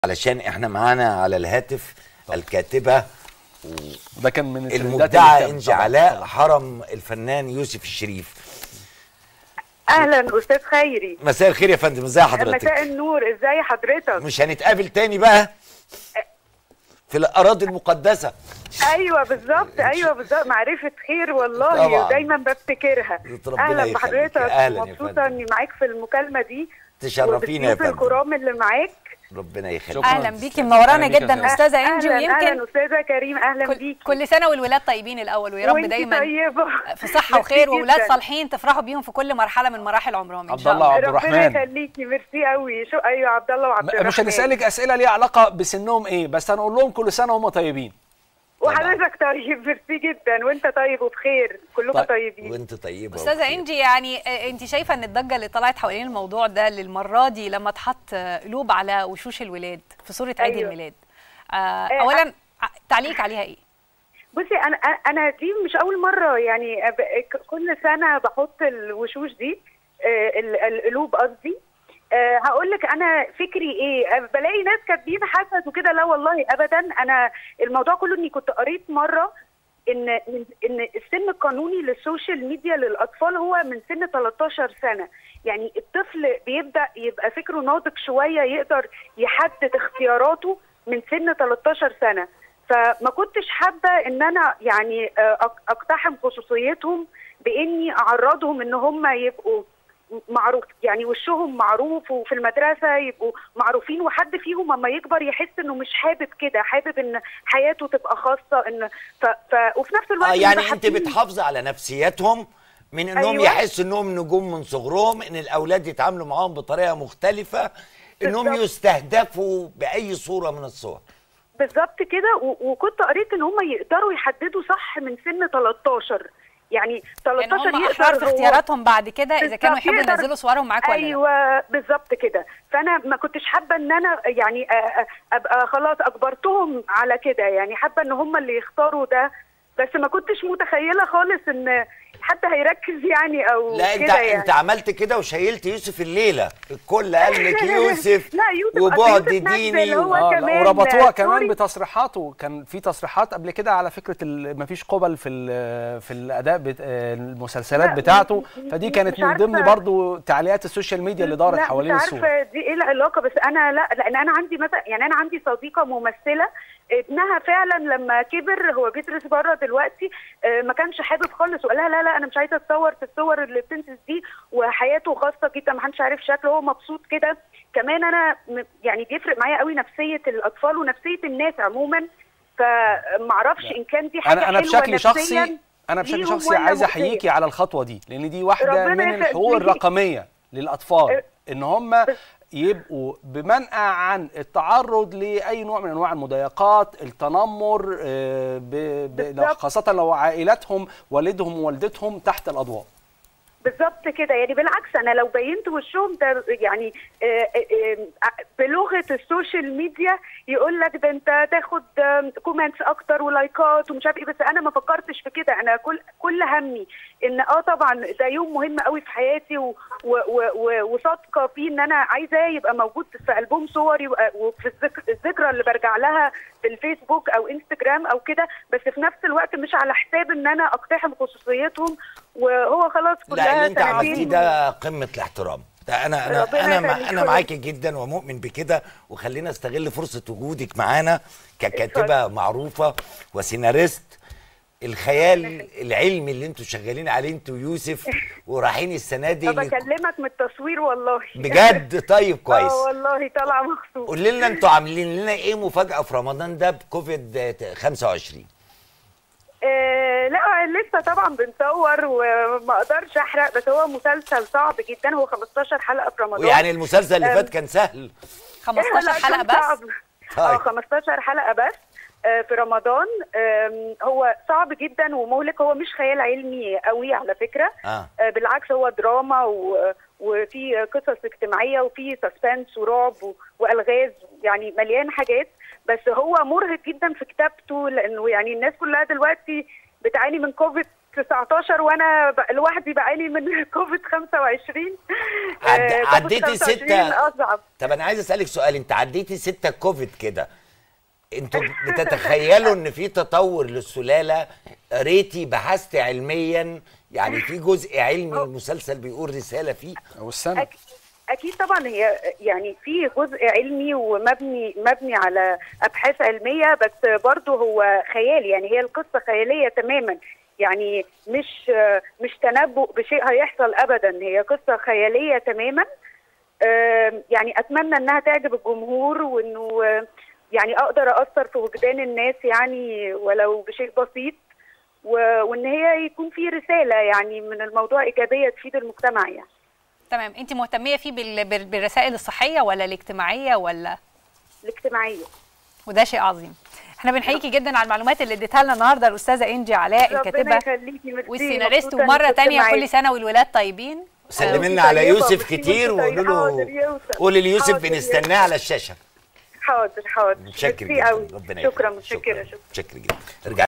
علشان احنا معانا على الهاتف الكاتبه ده كان من الترندات اللي المبدعه كانت انجي طبعاً. علاء حرم الفنان يوسف الشريف اهلا استاذ خيري مساء الخير يا فندم ازي مساء حضرتك النور ازاي حضرتك مش هنتقابل تاني بقى في الاراضي المقدسه ايوه بالظبط ايوه بالظبط معرفه خير والله طبعاً. ودايما بفتكرها ربنا اهلا يخليك. بحضرتك أهلاً يا مبسوطه فندم. اني معاك في المكالمه دي تشرفينا يا وبالضيوف فندم الكرام اللي معاك ربنا يخليك شكراً. اهلا بيكي منورانا أهلاً بيك يا جدا فندم. استاذه انجي اهلا ويمكن اهلا استاذه كريم اهلا كل, بيكي كل سنه والولاد طيبين الاول ويا رب وانتي دايما طيبه في صحه وخير ميرسي واولاد جداً. صالحين تفرحوا بيهم في كل مرحله من مراحل عمرهم ان عبد شاء الله الله عبد ربنا الرحمن يخليكي ميرسي قوي شو ايوه عبد الله وعبد الرحمن م- مش هنسالك اسئله ليها علاقه بسنهم ايه بس هنقول لهم كل سنه وهم طيبين وحضرتك طيب ميرسي جدا وانت طيب وبخير كلكم طيب. طيبين وانت طيبه استاذه وبخير. انجي يعني آه، انت شايفه ان الضجه اللي طلعت حوالين الموضوع ده للمره دي لما اتحط آه، قلوب على وشوش الولاد في صوره عيد أيوة. الميلاد آه، اولا ع- تعليق عليها ايه بصي انا انا دي مش اول مره يعني أب- ك- كل سنه بحط الوشوش دي آه، ال- القلوب قصدي آه، هقول لك انا فكري ايه آه، بلاقي ناس كاتبين حسد وكده لا والله ابدا انا الموضوع كله اني كنت قريت مره ان من- ان السن القانوني للسوشيال ميديا للاطفال هو من سن 13 سنه يعني الطفل بيبدا يبقى فكره ناضج شويه يقدر يحدد اختياراته من سن 13 سنه فما كنتش حابه ان انا يعني آه، أق- اقتحم خصوصيتهم باني اعرضهم ان هم يبقوا معروف يعني وشهم معروف وفي المدرسه يبقوا معروفين وحد فيهم اما يكبر يحس انه مش حابب كده حابب ان حياته تبقى خاصه ان ف... ف... وفي نفس الوقت اه يبقى يعني انت حابين- بتحافظي على نفسياتهم من انهم أيوة. يحسوا انهم نجوم من صغرهم ان الاولاد يتعاملوا معاهم بطريقه مختلفه انهم بالظبط. يستهدفوا باي صوره من الصور بالظبط كده و... وكنت قريت ان هم يقدروا يحددوا صح من سن 13 يعني يعني 13 هم يقدر احرار في هو- اختياراتهم بعد كده اذا كانوا بالظبط، يحبوا يقدر- ينزلوا صورهم معاك ولا لا ايوه بالظبط كده فانا ما كنتش حابه ان انا يعني أ- أ- ابقى خلاص اجبرتهم على كده يعني حابه ان هم اللي يختاروا ده بس ما كنتش متخيله خالص ان حد هيركز يعني او لا انت كده يعني. انت عملت كده وشيلت يوسف الليله الكل قال لك يوسف لا، يوسف- أصل وبعد يوسف نزل ديني هو و... اه لا كمان وربطوها كمان ستوري. بتصريحاته كان في تصريحات قبل كده على فكره ال- مفيش قبل في ال- في الاداء بت آه، المسلسلات لا، بتاعته م- م- فدي مش كانت من ضمن عارفة. برضو تعليقات السوشيال ميديا اللي دارت لا حوالين مش الصوره عارفه دي ايه العلاقه بس انا لا لان انا عندي مثلا يعني انا عندي صديقه ممثله ابنها فعلا لما كبر هو بيدرس بره دلوقتي آه، ما كانش حابب خالص وقال لها لا لا انا مش عايزه اتصور في الصور اللي بتنزل دي وحياته خاصه جدا ما حدش عارف شكله هو مبسوط كده كمان انا م- يعني بيفرق معايا قوي نفسيه الاطفال ونفسيه الناس عموما فمعرفش ان كان دي حاجه انا انا حلوة بشكل نفسياً شخصي انا بشكل ليهم شخصي ولا عايز مؤذية. احييكي على الخطوه دي لان دي واحده ربنا من الحقوق يخليك. الرقميه للاطفال أه. ان هم يبقوا بمنأى عن التعرض لاي نوع من انواع المضايقات التنمر آه، ب- ب- لو- بالظبط. خاصه لو عائلتهم والدهم ووالدتهم تحت الاضواء بالظبط كده يعني بالعكس انا لو بينت وشهم ده يعني آه، آه، آه، بلغه السوشيال ميديا يقول لك ده انت تاخد كومنتس اكتر ولايكات ومش عارف ايه بس انا ما فكرتش في كده انا كل كل همي ان اه طبعا ده يوم مهم قوي في حياتي و- و- و- و- وصادقه فيه ان انا عايزاه يبقى موجود في البوم صوري و- وفي الذك- الذكرى اللي برجع لها في الفيسبوك او انستجرام او كده بس في نفس الوقت مش على حساب ان انا اقتحم خصوصيتهم وهو خلاص كلها لا اللي انت سنتين عملتيه ده قمه الاحترام ده انا انا ربنا انا مع- يخليك انا يا معاكي جدا ومؤمن بكده وخلينا استغل فرصه وجودك معانا ككاتبه معروفه وسيناريست الخيال العلمي اللي انتوا شغالين عليه انتوا ويوسف ورايحين السنه دي طب لك- اكلمك من التصوير والله بجد طيب كويس اه والله طالعه مخصوص قولي لنا انتوا عاملين لنا ايه مفاجاه في رمضان ده بكوفيد 25 آه لا لسه طبعا بنصور وما اقدرش احرق بس هو مسلسل صعب جدا هو 15 حلقه في رمضان ويعني المسلسل اللي أم. فات كان سهل 15 لا، حلقه كان صعب. بس اه طيب. 15 حلقه بس آه، في رمضان آم، هو صعب جدا ومهلك هو مش خيال علمي قوي على فكره اه آه، بالعكس هو دراما و... وفي قصص اجتماعيه وفي سسبنس ورعب و... والغاز يعني مليان حاجات بس هو مرهق جدا في كتابته لانه يعني الناس كلها دلوقتي بتعاني من كوفيد 19 وانا ب- لوحدي بعاني من كوفيد 25 عد... آه، كوفيد عديتي 25 ستة اصعب طب انا عايز اسالك سؤال انت عديتي ستة كوفيد كده انتوا بتتخيلوا ان في تطور للسلاله ريتي بحثت علميا يعني في جزء علمي المسلسل بيقول رساله فيه او السنه أك- اكيد طبعا هي يعني في جزء علمي ومبني مبني على ابحاث علميه بس برضه هو خيال يعني هي القصه خياليه تماما يعني مش مش تنبؤ بشيء هيحصل ابدا هي قصه خياليه تماما آم، يعني اتمنى انها تعجب الجمهور وانه آه، يعني اقدر اثر في وجدان الناس يعني ولو بشيء بسيط و- وان هي يكون في رساله يعني من الموضوع ايجابيه تفيد المجتمع يعني تمام انت مهتميه فيه بال- بال- بالرسائل الصحيه ولا الاجتماعيه ولا الاجتماعيه وده شيء عظيم احنا بنحييكي جدا على المعلومات اللي اديتها لنا النهارده الاستاذه انجي علاء ربنا الكاتبه يخليكي ميرسي والسيناريست مبسوطة ومره إني كنت تانية معاكي. كل سنه والولاد طيبين سلمي آه. لنا على طيبة، يوسف بصي كتير وانت وقولوا طيبة. له حاضر يا يوسف. قولي ليوسف حاضر يا بنستناه يوسف. على الشاشه حاضر حاضر متشكر ميرسي جدا قوي ربنا شكرا يخليك. متشكره شكرا متشكر جدا ارجع